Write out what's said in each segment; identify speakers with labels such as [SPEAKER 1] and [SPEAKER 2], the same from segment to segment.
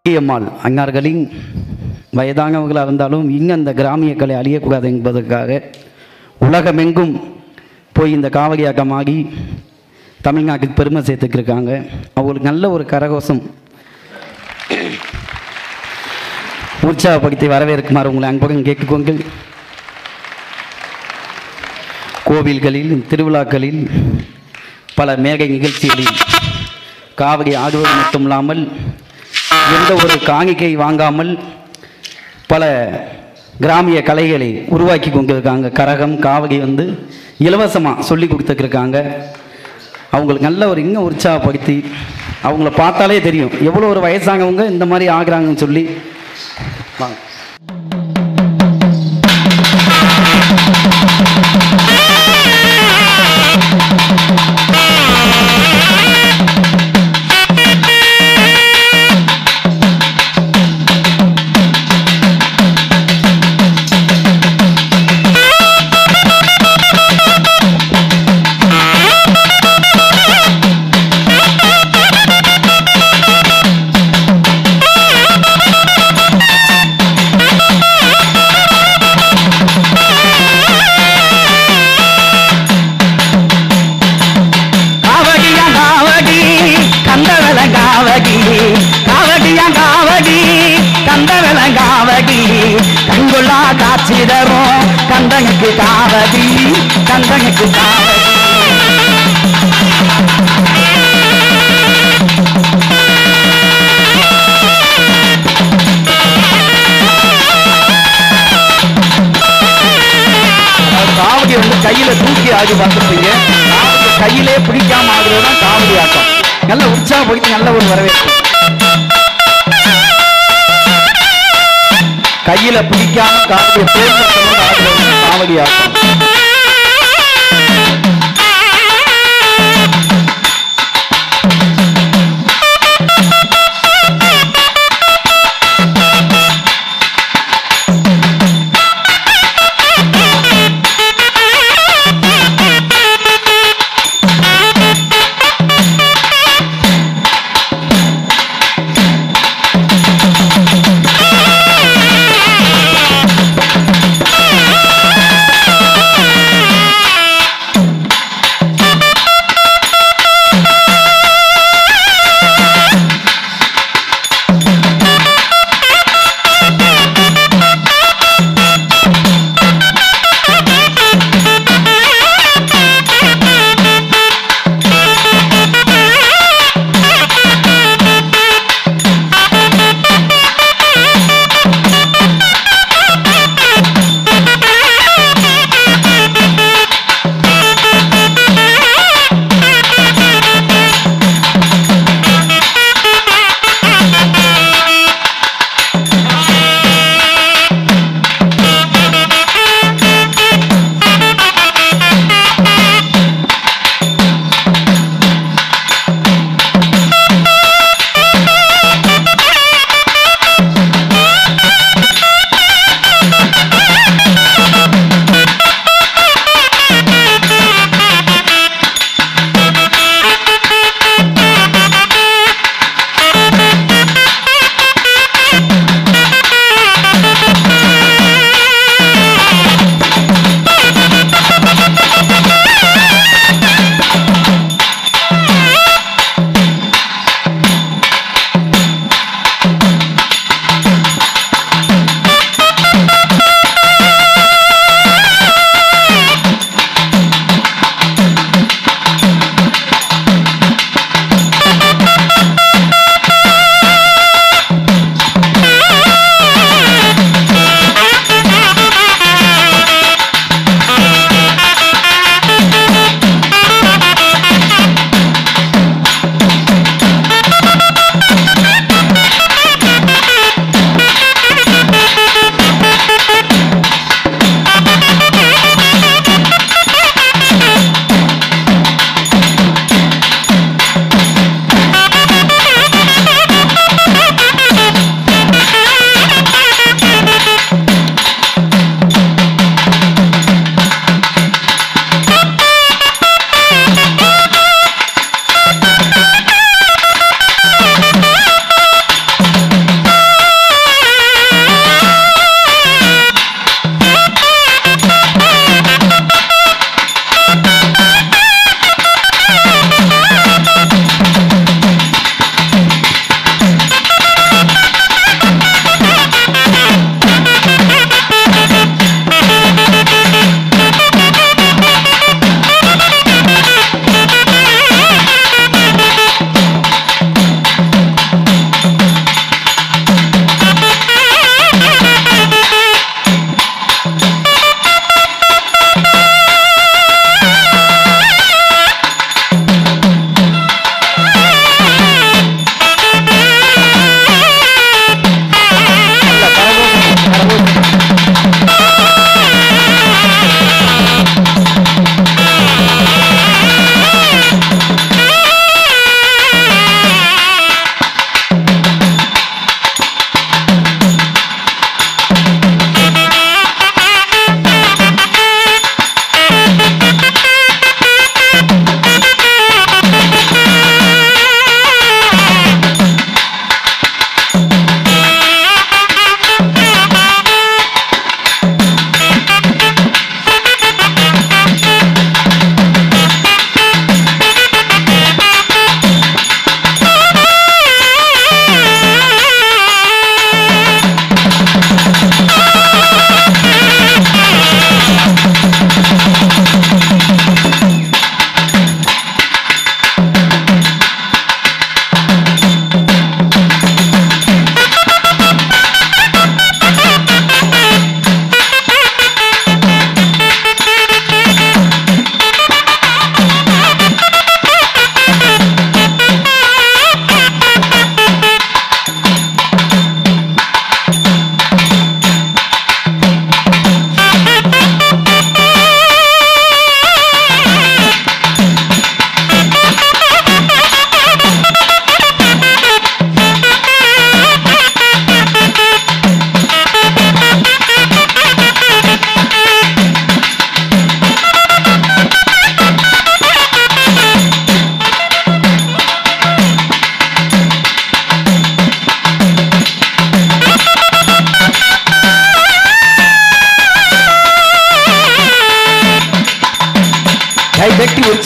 [SPEAKER 1] அம்மாள் அன்னார்களின் வயதானவர்களாக இருந்தாலும் இன்னும் அந்த கிராமிய கலை அழியக்கூடாது என்பதற்காக உலகமெங்கும் போய் இந்த காவடியாட்டம் ஆடி தமிழ்நாட்டுக்கு பெருமை சேர்த்துக்கிருக்காங்க அவங்களுக்கு நல்ல ஒரு கரகோஷம் உற்சாகப்படுத்தி வரவேற்குமாறு உங்களை அன்புடன் கேட்டுக்கொண்டு கோவில்களில் திருவிழாக்களில் பல மேடை நிகழ்ச்சிகளில் காவடி ஆடுவது மட்டுமில்லாமல் எந்த ஒரு காணிக்கை வாங்காமல் பல கிராமிய கலைகளை உருவாக்கி கொண்டிருக்காங்க கரகம் காவடி வந்து இலவசமாக சொல்லி கொடுத்துருக்காங்க அவங்களுக்கு நல்ல ஒரு இன்னும் உற்சாகப்படுத்தி அவங்கள பார்த்தாலே தெரியும் எவ்வளோ ஒரு வயசானவங்க இந்த மாதிரி ஆகுறாங்கன்னு சொல்லி வாங்க
[SPEAKER 2] காவடியா காவடி கந்தவல காவடி காவடியா காவடி கந்தவல காவடி கண்கொள்ளா காட்சி தரும் கந்தனுக்கு காவடி கந்தனுக்கு காவடி
[SPEAKER 1] காவடி வந்து கையில தூக்கி ஆடி பார்த்துருப்பீங்க காவடி கையிலே பிடிக்காம ஆடுறது தான் காவடி ஆட்டம் நல்ல உற்சாகப்படுத்தி நல்ல ஒரு வரவேற்பு கையில பிடிக்காம காவடியை தேர்ந்தெடுத்து ஆடுறது தான் காவடி ஆட்டம்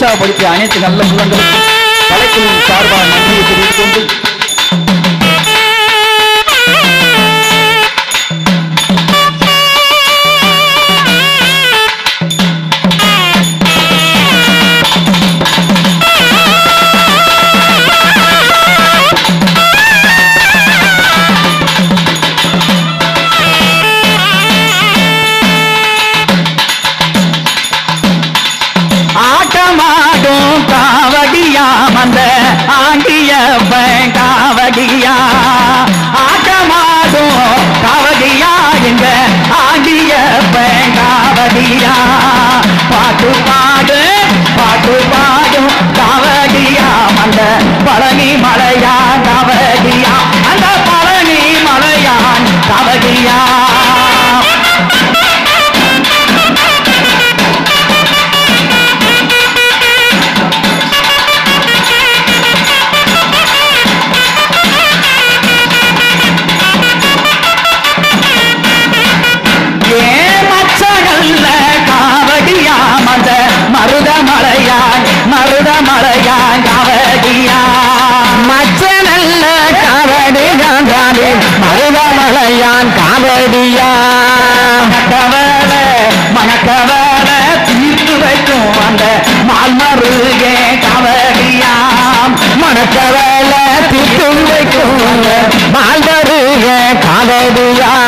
[SPEAKER 2] உற்சாகப்படுத்திய அனைத்து நல்ல உள்ளங்களுக்கும் கலைக்குழுவின் சார்பாக நன்றியை தெரிவித்துக் கொண்டு ஆட்டமாடும் காவடியா வந்த ஆண்டிய காவடியா ஆட்டமாடும் காவடியா எங்க ஆண்டிய காவடியா பாட்டு பாடு பாட்டு பாடும் காவடியா வந்த பழனி மலையா காவடியா அந்த பழனி மலையான் காவடியா ஏன் மச்சகல்ல காவடியா மந்த மருதமலையான் மருதமலையான் காவடியா
[SPEAKER 3] மச்சனல்ல காவடியான் மருதமலையான் காவடியா
[SPEAKER 2] மணக்கவல மணக்கவல தீர்த்து வைக்கும் அந்த மால்மருகே காவடியாம்
[SPEAKER 3] மணக்கவல திட்டும் வைக்கும் மால்வருக காவடியா